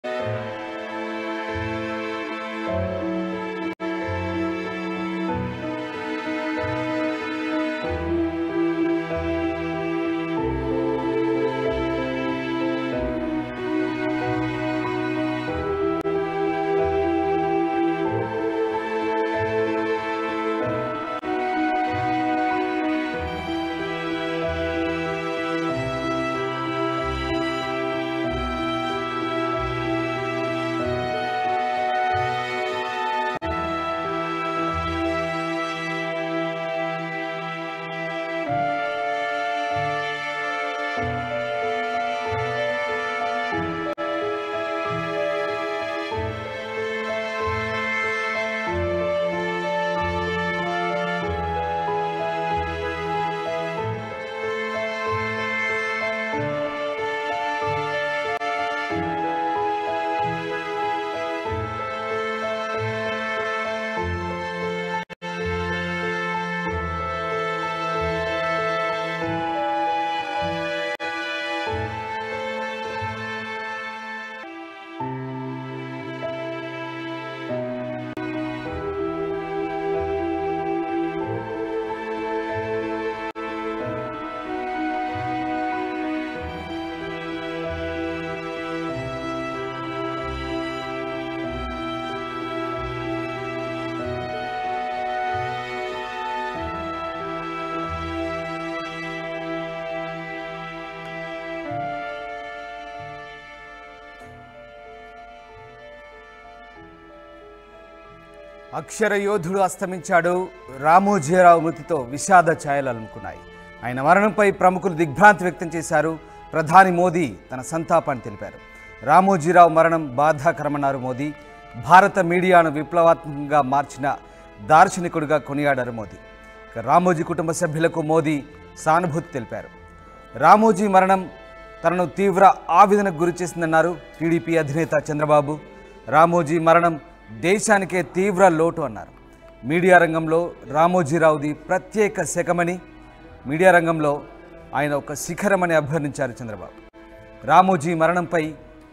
అక్షర యోధుడు అస్తమించాడు రామోజీరావు మృతితో విషాద ఛాయలు అలుముకున్నాయి ఆయన మరణంపై ప్రముఖులు దిగ్భ్రాంతి వ్యక్తం చేశారు ప్రధాని మోదీ తన సంతాపాన్ని తెలిపారు రామోజీరావు మరణం బాధాకరమన్నారు మోదీ భారత మీడియాను విప్లవాత్మకంగా మార్చిన దార్శనికుడిగా కొనియాడారు మోదీ ఇక రామోజీ కుటుంబ సభ్యులకు మోదీ సానుభూతి తెలిపారు రామోజీ మరణం తనను తీవ్ర ఆవేదనకు గురి చేసిందన్నారు టీడీపీ అధినేత చంద్రబాబు రామోజీ మరణం దేశానికే తీవ్ర లోటు అన్నారు మీడియా రంగంలో రామోజీరావుది ప్రత్యేక శకమని మీడియా రంగంలో ఆయన ఒక శిఖరమని అభ్యర్థించారు చంద్రబాబు రామోజీ మరణంపై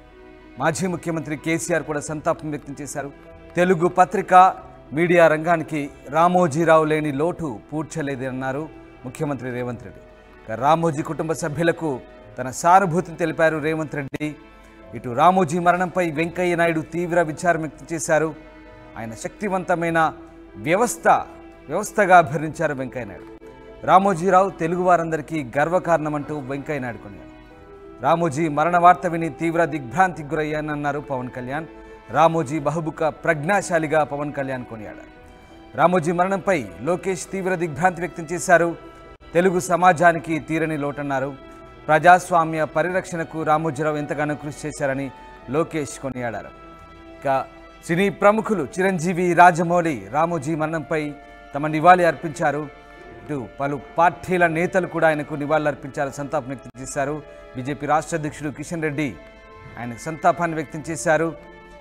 మాజీ ముఖ్యమంత్రి కేసీఆర్ కూడా సంతాపం వ్యక్తం చేశారు తెలుగు పత్రిక మీడియా రంగానికి రామోజీరావు లేని లోటు పూడ్చలేదన్నారు ముఖ్యమంత్రి రేవంత్ రెడ్డి ఇక రామోజీ కుటుంబ సభ్యులకు తన సానుభూతిని తెలిపారు రేవంత్ రెడ్డి ఇటు రామోజీ మరణంపై వెంకయ్య నాయుడు తీవ్ర విచారం వ్యక్తం చేశారు ఆయన శక్తివంతమైన వ్యవస్థ వ్యవస్థగా అభ్యర్థించారు వెంకయ్య నాయుడు రామోజీరావు తెలుగు వారందరికీ గర్వకారణమంటూ వెంకయ్య నాయుడు కొన్నారు రామోజీ మరణ వార్త విని తీవ్ర దిగ్భ్రాంతికి గురయ్యానన్నారు పవన్ కళ్యాణ్ రామోజీ బహుముఖ ప్రజ్ఞాశాలిగా పవన్ కళ్యాణ్ కొనియాడారు రామోజీ మరణంపై లోకేష్ తీవ్ర దిగ్భ్రాంతి వ్యక్తం చేశారు తెలుగు సమాజానికి తీరని లోటన్నారు ప్రజాస్వామ్య పరిరక్షణకు రామోజీరావు ఎంతగానో కృషి చేశారని లోకేష్ కొనియాడారు ఇక సినీ ప్రముఖులు చిరంజీవి రాజమౌళి రామోజీ మరణంపై తమ నివాళి అర్పించారు ఇటు పలు పార్టీల నేతలు కూడా ఆయనకు నివాళులు అర్పించారు సంతాపం వ్యక్తం చేశారు బీజేపీ రాష్ట్ర అధ్యక్షుడు కిషన్ రెడ్డి ఆయన సంతాపాన్ని వ్యక్తం చేశారు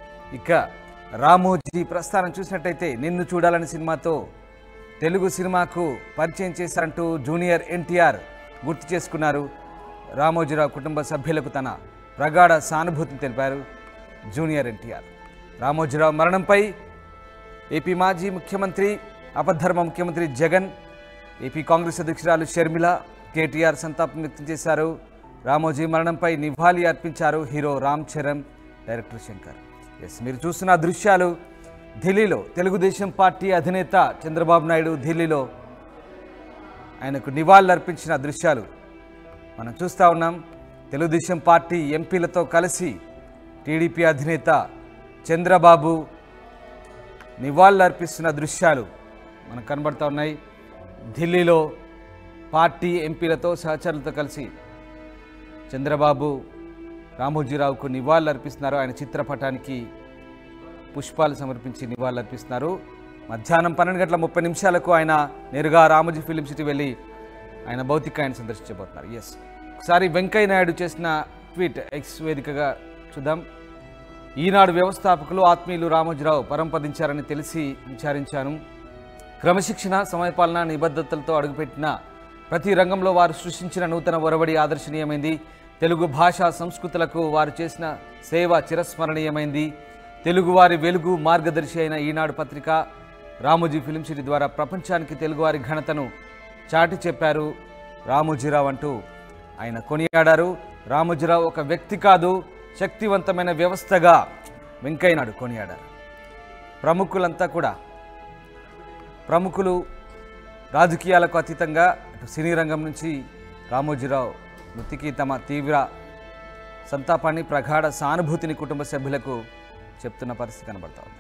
ఇక రామోజీ ప్రస్థానం చూసినట్టయితే నిన్ను చూడాలని సినిమాతో తెలుగు సినిమాకు పరిచయం చేశారంటూ జూనియర్ ఎన్టీఆర్ గుర్తు చేసుకున్నారు రామోజీరావు కుటుంబ సభ్యులకు తన ప్రగాఢ సానుభూతిని తెలిపారు జూనియర్ ఎన్టీఆర్ రామోజీరావు మరణంపై ఏపీ మాజీ ముఖ్యమంత్రి అపధర్మ ముఖ్యమంత్రి జగన్ ఏపీ కాంగ్రెస్ అధ్యక్షురాలు షర్మిల కేటీఆర్ సంతాపం వ్యక్తం చేశారు రామోజీ మరణంపై నివాళి అర్పించారు హీరో రామ్ చరణ్ డైరెక్టర్ శంకర్ ఎస్ మీరు చూస్తున్న ఆ దృశ్యాలు ఢిల్లీలో తెలుగుదేశం పార్టీ అధినేత చంద్రబాబు నాయుడు ఢిల్లీలో ఆయనకు నివాళులు అర్పించిన దృశ్యాలు మనం చూస్తూ ఉన్నాం తెలుగుదేశం పార్టీ ఎంపీలతో కలిసి టీడీపీ అధినేత చంద్రబాబు నివాళులు అర్పిస్తున్న దృశ్యాలు మనకు కనబడుతూ ఉన్నాయి ఢిల్లీలో పార్టీ ఎంపీలతో సహచరులతో కలిసి చంద్రబాబు రామోజీరావుకు నివాళులు అర్పిస్తున్నారు ఆయన చిత్రపటానికి పుష్పాలు సమర్పించి నివాళులు అర్పిస్తున్నారు మధ్యాహ్నం పన్నెండు గంటల ముప్పై నిమిషాలకు ఆయన నేరుగా రామోజీ ఫిలిం సిటీ వెళ్ళి ఆయన భౌతికాయాన్ని సందర్శించబోతున్నారు ఎస్ ఒకసారి వెంకయ్య నాయుడు చేసిన ట్వీట్ ఎక్స్ వేదికగా చూద్దాం ఈనాడు వ్యవస్థాపకులు ఆత్మీయులు రామోజీరావు పరంపదించారని తెలిసి విచారించాను క్రమశిక్షణ సమయపాలన నిబద్ధతలతో అడుగుపెట్టిన ప్రతి రంగంలో వారు సృష్టించిన నూతన ఒరవడి ఆదర్శనీయమైంది తెలుగు భాషా సంస్కృతులకు వారు చేసిన సేవ చిరస్మరణీయమైంది తెలుగువారి వెలుగు మార్గదర్శి అయిన ఈనాడు పత్రిక రామోజీ ఫిలిం సిటీ ద్వారా ప్రపంచానికి తెలుగువారి ఘనతను చాటి చెప్పారు రామోజీరావు అంటూ ఆయన కొనియాడారు రామోజీరావు ఒక వ్యక్తి కాదు శక్తివంతమైన వ్యవస్థగా వెంకయ్యనాడు కొనియాడారు ప్రముఖులంతా కూడా ప్రముఖులు రాజకీయాలకు అతీతంగా అటు సినీ రంగం నుంచి రామోజీరావు మృతికి తమ తీవ్ర సంతాపాన్ని ప్రగాఢ సానుభూతిని కుటుంబ సభ్యులకు చెప్తున్న పరిస్థితి కనబడతా ఉంది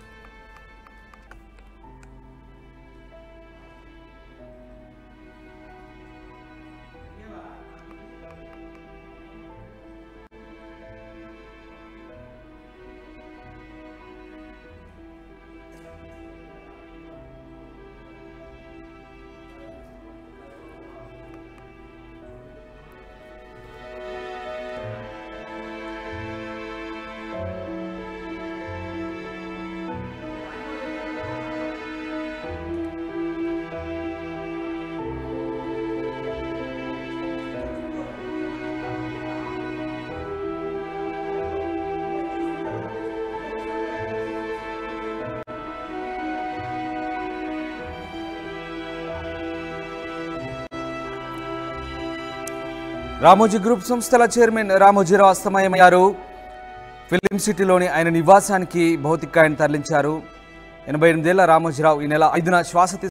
రామోజీ గ్రూప్ సంస్థల చైర్మన్ రామోజీరావు అస్తమయమయ్యారు ఫిలిం సిటీలోని ఆయన నివాసానికి భౌతిక ఆయన తరలించారు ఎనభై ఎనిమిదేళ్ల రామోజీరావు ఈ నెల ఐదున శ్వాస